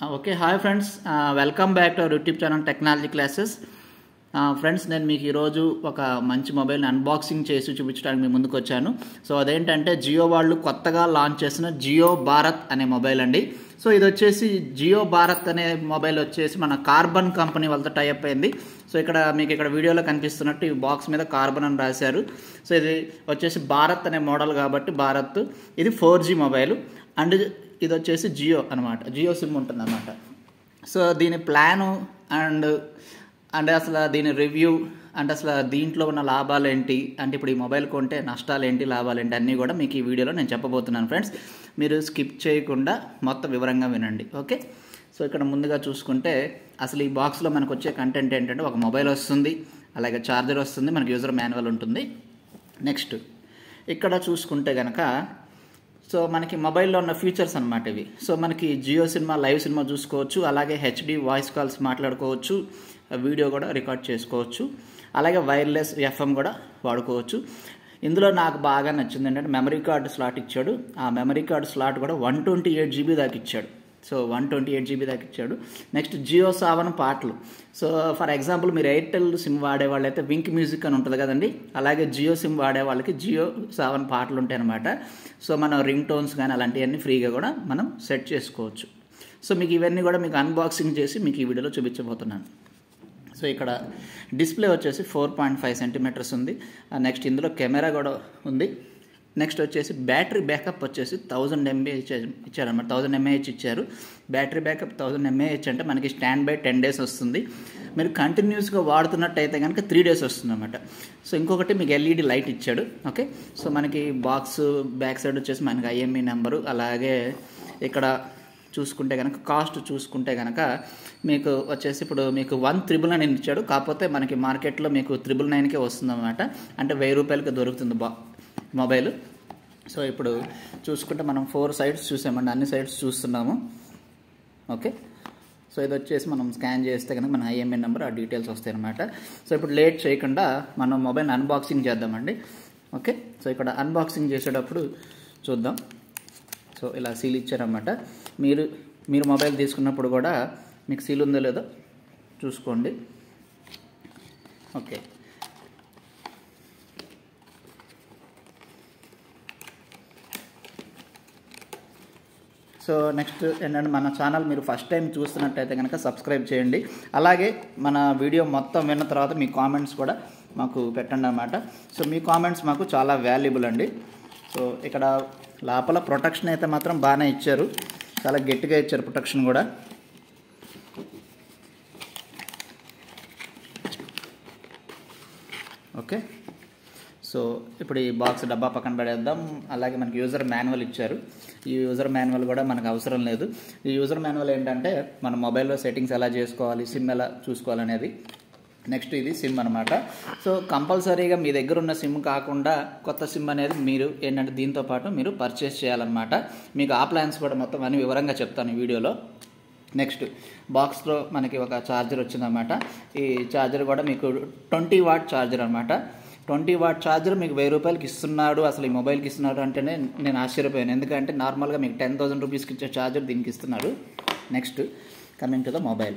okay hi friends welcome back to our YouTube channel technology classes friends నేను మీకు ఈరోజు ఒక మంచి మొబైల్ని అన్బాక్సింగ్ చేసి చూపించడానికి మీ ముందుకు వచ్చాను సో అదేంటంటే జియో వాళ్ళు కొత్తగా లాంచ్ చేసిన జియో భారత్ అనే మొబైల్ అండి సో ఇది వచ్చేసి జియో భారత్ అనే మొబైల్ వచ్చేసి మన కార్బన్ కంపెనీ వాళ్ళతో టైప్ అయింది సో ఇక్కడ మీకు ఇక్కడ వీడియోలో కనిపిస్తున్నట్టు ఈ బాక్స్ మీద కార్బన్ అని రాశారు సో ఇది వచ్చేసి భారత్ అనే మోడల్ కాబట్టి భారత్ ఇది ఫోర్ జీ మొబైల్ అండ్ ఇది వచ్చేసి జియో అనమాట జియో సిమ్ ఉంటుంది అనమాట సో దీని ప్లాను అండ్ అంటే అసలు దీని రివ్యూ అంటే అసలు దీంట్లో ఉన్న లాభాలు ఏంటి అంటే ఇప్పుడు ఈ మొబైల్ కొంటే నష్టాలు ఏంటి లాభాలు ఏంటి అన్నీ కూడా మీకు ఈ వీడియోలో నేను చెప్పబోతున్నాను ఫ్రెండ్స్ మీరు స్కిప్ చేయకుండా మొత్తం వివరంగా వినండి ఓకే సో ఇక్కడ ముందుగా చూసుకుంటే అసలు ఈ బాక్స్లో మనకు వచ్చే కంటెంట్ ఏంటంటే ఒక మొబైల్ వస్తుంది అలాగే ఛార్జర్ వస్తుంది మనకి యూజర్ మాన్యువల్ ఉంటుంది నెక్స్ట్ ఇక్కడ చూసుకుంటే కనుక సో మనకి మొబైల్లో ఉన్న ఫీచర్స్ అనమాట ఇవి సో మనకి జియో సినిమా లైవ్ సినిమా చూసుకోవచ్చు అలాగే హెచ్డి వాయిస్ కాల్స్ మాట్లాడుకోవచ్చు వీడియో కూడా రికార్డ్ చేసుకోవచ్చు అలాగే వైర్లెస్ ఎఫ్ఎం కూడా వాడుకోవచ్చు ఇందులో నాకు బాగా నచ్చింది ఏంటంటే మెమరీ కార్డు స్లాట్ ఇచ్చాడు ఆ మెమరీ కార్డు స్లాట్ కూడా వన్ ట్వంటీ ఎయిట్ జీబీ దాకా ఇచ్చాడు so one twenty eight GB దాకా ఇచ్చాడు నెక్స్ట్ జియో సావన్ పాటలు సో ఫర్ ఎగ్జాంపుల్ మీరు ఎయిర్టెల్ సిమ్ వాడే వాళ్ళైతే వింక్ మ్యూజిక్ అని ఉంటుంది కదండి అలాగే జియో సిమ్ వాడే వాళ్ళకి జియో సావన్ పాటలు ఉంటాయి అనమాట సో మనం రింగ్ టోన్స్ కానీ అలాంటివన్నీ ఫ్రీగా కూడా మనం సెట్ చేసుకోవచ్చు సో మీకు ఇవన్నీ కూడా మీకు అన్బాక్సింగ్ చేసి మీకు ఈ వీడియోలో చూపించబోతున్నాను సో ఇక్కడ డిస్ప్లే వచ్చేసి ఫోర్ పాయింట్ ఫైవ్ సెంటీమీటర్స్ ఉంది నెక్స్ట్ ఇందులో కెమెరా కూడా ఉంది నెక్స్ట్ వచ్చేసి బ్యాటరీ బ్యాకప్ వచ్చేసి థౌజండ్ ఎంఏహెచ్ ఇచ్చారన్నమాట థౌజండ్ ఎంఏహెచ్ ఇచ్చారు బ్యాటరీ బ్యాకప్ థౌజండ్ ఎంఏహెచ్ అంటే మనకి స్టాండ్ బై టెన్ డేస్ వస్తుంది మీరు కంటిన్యూస్గా వాడుతున్నట్టయితే కనుక త్రీ డేస్ వస్తుంది అనమాట సో ఇంకొకటి మీకు ఎల్ఈడి లైట్ ఇచ్చాడు ఓకే సో మనకి బాక్స్ బ్యాక్ సైడ్ వచ్చేసి మనకి ఐఎంఈ నెంబరు అలాగే ఇక్కడ చూసుకుంటే కనుక కాస్ట్ చూసుకుంటే కనుక మీకు వచ్చేసి ఇప్పుడు మీకు వన్ త్రిబుల్ నైన్ ఇచ్చాడు కాకపోతే మనకి మార్కెట్లో మీకు త్రిబుల్ నైన్కే వస్తుంది అనమాట అంటే వెయ్యి రూపాయలకి దొరుకుతుంది బా మొబైల్ సో ఇప్పుడు చూసుకుంటే మనం ఫోర్ సైడ్స్ చూసామండి అన్ని సైడ్స్ చూస్తున్నాము ఓకే సో ఇది వచ్చేసి మనం స్కాన్ చేస్తే కనుక మన ఐఎంఐ నెంబర్ ఆ డీటెయిల్స్ వస్తాయి అనమాట సో ఇప్పుడు లేట్ చేయకుండా మనం మొబైల్ అన్బాక్సింగ్ చేద్దామండి ఓకే సో ఇక్కడ అన్బాక్సింగ్ చేసేటప్పుడు చూద్దాం సో ఇలా సీల్ ఇచ్చారన్నమాట మీరు మీరు మొబైల్ తీసుకున్నప్పుడు కూడా మీకు సీల్ ఉందో లేదో చూసుకోండి ఓకే సో నెక్స్ట్ ఏంటంటే మన ఛానల్ మీరు ఫస్ట్ టైం చూస్తున్నట్టయితే కనుక సబ్స్క్రైబ్ చేయండి అలాగే మన వీడియో మొత్తం విన్న తర్వాత మీ కామెంట్స్ కూడా మాకు పెట్టండి అన్నమాట సో మీ కామెంట్స్ మాకు చాలా వాల్యుబుల్ అండి సో ఇక్కడ లోపల ప్రొటెక్షన్ అయితే మాత్రం బాగానే ఇచ్చారు చాలా గట్టిగా ఇచ్చారు ప్రొటెక్షన్ కూడా ఓకే సో ఇప్పుడు ఈ బాక్స్ డబ్బా పక్కన పడేద్దాం అలాగే మనకి యూజర్ మాన్యువల్ ఇచ్చారు ఈ యూజర్ మాన్యువల్ కూడా మనకు అవసరం లేదు ఈ యూజర్ మాన్యువల్ ఏంటంటే మన మొబైల్లో సెట్టింగ్స్ ఎలా చేసుకోవాలి సిమ్ ఎలా చూసుకోవాలనేది నెక్స్ట్ ఇది సిమ్ అనమాట సో కంపల్సరీగా మీ దగ్గర ఉన్న సిమ్ కాకుండా కొత్త సిమ్ అనేది మీరు ఏంటంటే దీంతో పాటు మీరు పర్చేస్ చేయాలన్నమాట మీకు ఆ ప్లాన్స్ కూడా మొత్తం అన్ని వివరంగా చెప్తాను ఈ వీడియోలో నెక్స్ట్ బాక్స్లో మనకి ఒక ఛార్జర్ వచ్చిందన్నమాట ఈ ఛార్జర్ కూడా మీకు ట్వంటీ వాట్ ఛార్జర్ అనమాట ట్వంటీ వాట్ ఛార్జర్ మీకు వెయ్యి రూపాయలకి ఇస్తున్నాడు అసలు ఈ మొబైల్కి ఇస్తున్నాడు అంటేనే నేను ఆశ్చర్యపోయాను ఎందుకంటే నార్మల్గా మీకు టెన్ థౌసండ్ రూపీస్కి ఇచ్చే ఛార్జర్ దీనికి ఇస్తున్నాడు next coming to the mobile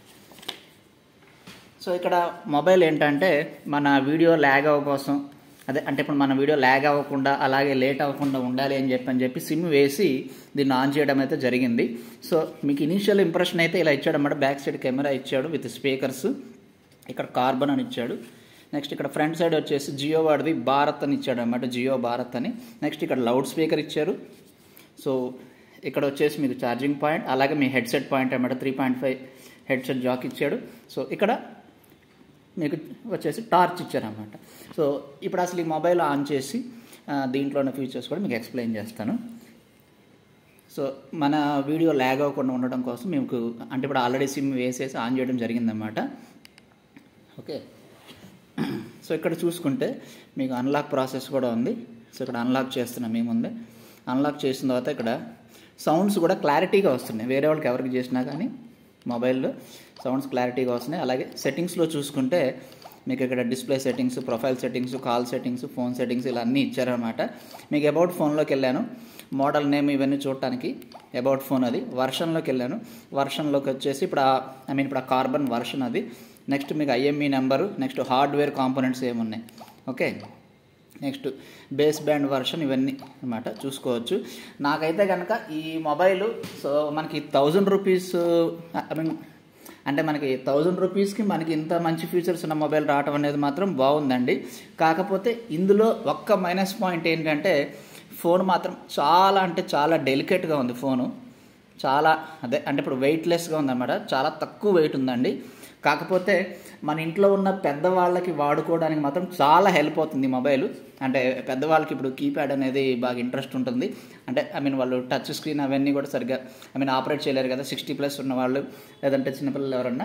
so ఇక్కడ మొబైల్ ఏంటంటే మన వీడియో ల్యాగ్ అవ్వ కోసం అదే అంటే ఇప్పుడు మన వీడియో ల్యాగ్ అవ్వకుండా అలాగే లేట్ అవ్వకుండా ఉండాలి అని చెప్పి అని చెప్పి సిమ్ వేసి దీన్ని ఆన్ చేయడం అయితే జరిగింది సో మీకు ఇనీషియల్ ఇంప్రెషన్ అయితే ఇలా ఇచ్చాడు అన్నమాట బ్యాక్ సైడ్ కెమెరా ఇచ్చాడు విత్ స్పీకర్స్ ఇక్కడ కార్బన్ అని ఇచ్చాడు నెక్స్ట్ ఇక్కడ ఫ్రంట్ సైడ్ వచ్చేసి జియో వాడిది భారత్ అని ఇచ్చాడు అనమాట జియో భారత్ అని నెక్స్ట్ ఇక్కడ లౌడ్ స్పీకర్ ఇచ్చారు సో ఇక్కడ వచ్చేసి మీకు ఛార్జింగ్ పాయింట్ అలాగే మీ హెడ్సెట్ పాయింట్ అనమాట three point five headset jack ఇచ్చాడు సో ఇక్కడ మీకు వచ్చేసి టార్చ్ ఇచ్చారనమాట సో ఇప్పుడు అసలు ఈ మొబైల్ ఆన్ చేసి దీంట్లో ఉన్న ఫీచర్స్ కూడా మీకు ఎక్స్ప్లెయిన్ చేస్తాను సో మన వీడియో ల్యాగ్ అవ్వకుండా ఉండడం కోసం మీకు అంటే ఇప్పుడు ఆల్రెడీ సిమ్ వేసేసి ఆన్ చేయడం జరిగిందన్నమాట ఓకే సో ఇక్కడ చూసుకుంటే మీకు అన్లాక్ ప్రాసెస్ కూడా ఉంది సో ఇక్కడ అన్లాక్ చేస్తున్నాం మీ ముందే అన్లాక్ చేసిన తర్వాత ఇక్కడ సౌండ్స్ కూడా క్లారిటీగా వస్తున్నాయి వేరే వాళ్ళకి ఎవరికి చేసినా కానీ మొబైల్లో సౌండ్స్ క్లారిటీగా వస్తున్నాయి అలాగే సెట్టింగ్స్లో చూసుకుంటే మీకు ఇక్కడ display settings profile settings call settings phone settings ఇలా అన్నీ ఇచ్చారనమాట మీకు అబౌట్ ఫోన్లోకి వెళ్ళాను మోడల్ నేమ్ ఇవన్నీ చూడటానికి అబౌట్ ఫోన్ అది వర్షన్లోకి వెళ్ళాను వర్షన్లోకి వచ్చేసి ఇప్పుడు ఐ మీన్ ఇప్పుడు ఆ కార్బన్ వర్షన్ అది నెక్స్ట్ మీకు IMEI number next hardware components ఏమున్నాయి okay next base band version ఇవన్నీ అనమాట చూసుకోవచ్చు నాకైతే కనుక ఈ మొబైల్ సో మనకి థౌజండ్ రూపీస్ ఐ మీన్ అంటే మనకి థౌజండ్ రూపీస్కి మనకి ఇంత మంచి ఫీచర్స్ ఉన్న మొబైల్ రావడం అనేది మాత్రం బాగుందండి కాకపోతే ఇందులో ఒక్క మైనస్ పాయింట్ ఏంటంటే ఫోన్ మాత్రం చాలా అంటే చాలా డెలికేట్గా ఉంది ఫోను చాలా అదే అంటే ఇప్పుడు వెయిట్లెస్గా ఉందన్నమాట చాలా తక్కువ వెయిట్ ఉందండి కాకపోతే మన ఇంట్లో ఉన్న పెద్దవాళ్ళకి వాడుకోవడానికి మాత్రం చాలా హెల్ప్ అవుతుంది ఈ మొబైల్ అంటే పెద్దవాళ్ళకి ఇప్పుడు కీప్యాడ్ అనేది బాగా ఇంట్రెస్ట్ ఉంటుంది అంటే ఐ మీన్ వాళ్ళు టచ్ స్క్రీన్ అవన్నీ కూడా సరిగ్గా ఐ మీన్ ఆపరేట్ చేయలేరు కదా సిక్స్టీ ప్లస్ ఉన్న వాళ్ళు లేదంటే చిన్నపిల్లలు ఎవరన్నా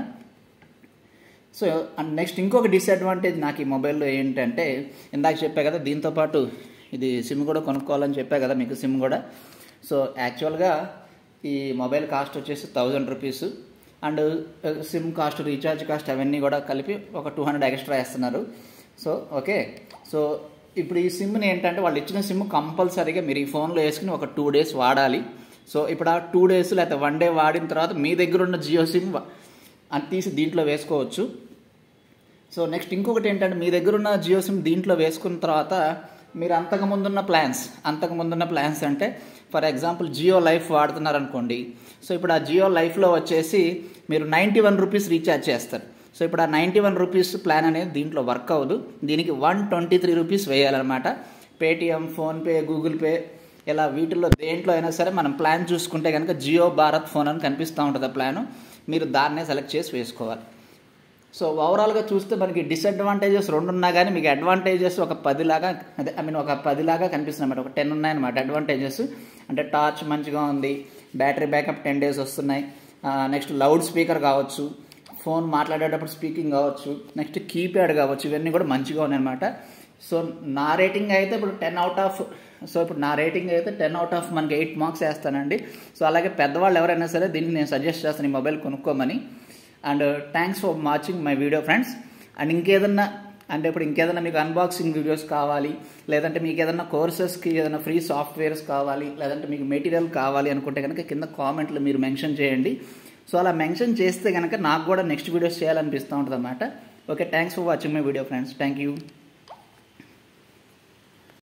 సో అండ్ నెక్స్ట్ ఇంకొక డిసడ్వాంటేజ్ నాకు ఈ మొబైల్లో ఏంటంటే ఇందాక చెప్పా కదా దీంతోపాటు ఇది సిమ్ కూడా కొనుక్కోవాలని చెప్పా కదా మీకు సిమ్ కూడా సో యాక్చువల్గా ఈ మొబైల్ కాస్ట్ వచ్చేసి thousand rupees and sim cost recharge cost అవన్నీ కూడా కలిపి ఒక టూ హండ్రెడ్ ఎక్స్ట్రా వేస్తున్నారు సో ఓకే సో ఇప్పుడు ఈ సిమ్ని ఏంటంటే వాళ్ళు ఇచ్చిన సిమ్ కంపల్సరీగా మీరు ఈ ఫోన్లో వేసుకుని ఒక టూ డేస్ వాడాలి సో ఇప్పుడు ఆ టూ డేస్ లేకపోతే వన్ డే వాడిన తర్వాత మీ దగ్గర ఉన్న జియో సిమ్ అది తీసి దీంట్లో వేసుకోవచ్చు సో నెక్స్ట్ ఇంకొకటి ఏంటంటే మీ దగ్గర ఉన్న జియో సిమ్ దీంట్లో వేసుకున్న తర్వాత మీరు అంతకు ముందున్న ప్లాన్స్ అంతకు ముందున్న ప్లాన్స్ అంటే ఫర్ ఎగ్జాంపుల్ జియో లైఫ్ వాడుతున్నారు అనుకోండి సో ఇప్పుడు ఆ జియో లైఫ్లో వచ్చేసి మీరు నైంటీ వన్ రూపీస్ రీఛార్జ్ చేస్తారు సో ఇప్పుడు ఆ నైంటీ వన్ రూపీస్ ప్లాన్ అనేది దీంట్లో వర్క్ అవ్వదు దీనికి వన్ ట్వంటీ త్రీ రూపీస్ వేయాలన్నమాట పేటిఎం ఫోన్పే గూగుల్ పే ఇలా వీటిల్లో దేంట్లో అయినా సరే మనం ప్లాన్ చూసుకుంటే కనుక జియో భారత్ ఫోన్ అని కనిపిస్తూ ఉంటుంది ఆ ప్లాను మీరు దాన్నే సెలెక్ట్ చేసి వేసుకోవాలి సో ఓవరాల్గా చూస్తే మనకి డిసడ్వాంటేజెస్ రెండు ఉన్నా కానీ మీకు అడ్వాంటేజెస్ ఒక పదిలాగా అదే ఐ మీన్ ఒక పదిలాగా కనిపిస్తుంది అనమాట ఒక టెన్ ఉన్నాయన్నమాట అడ్వాంటేజెస్ అంటే టార్చ్ మంచిగా ఉంది బ్యాటరీ బ్యాకప్ టెన్ డేస్ వస్తున్నాయి నెక్స్ట్ లౌడ్ స్పీకర్ కావచ్చు ఫోన్ మాట్లాడేటప్పుడు స్పీకింగ్ కావచ్చు నెక్స్ట్ కీప్యాడ్ కావచ్చు ఇవన్నీ కూడా మంచిగా ఉన్నాయన్నమాట సో నా రేటింగ్ అయితే ఇప్పుడు టెన్ అవుట్ ఆఫ్ సో ఇప్పుడు నా రేటింగ్ అయితే టెన్ అవుట్ ఆఫ్ మనకి ఎయిట్ మార్క్స్ వేస్తానండి సో అలాగే పెద్దవాళ్ళు ఎవరైనా సరే దీన్ని నేను సజెస్ట్ చేస్తాను ఈ మొబైల్ కొనుక్కోమని and thanks for watching my video friends and ఇంకేదన్నా అంటే ఇప్పుడు ఇంకేదైనా మీకు అన్బాక్సింగ్ వీడియోస్ కావాలి లేదంటే మీకు ఏదైనా కోర్సెస్కి ఏదైనా ఫ్రీ సాఫ్ట్వేర్స్ కావాలి లేదంటే మీకు మెటీరియల్ కావాలి అనుకుంటే కనుక కింద కామెంట్లు మీరు మెన్షన్ చేయండి సో అలా మెన్షన్ చేస్తే కనుక నాకు కూడా నెక్స్ట్ వీడియోస్ చేయాలనిపిస్తూ ఉంటుంది అనమాట okay thanks for watching my video friends thank you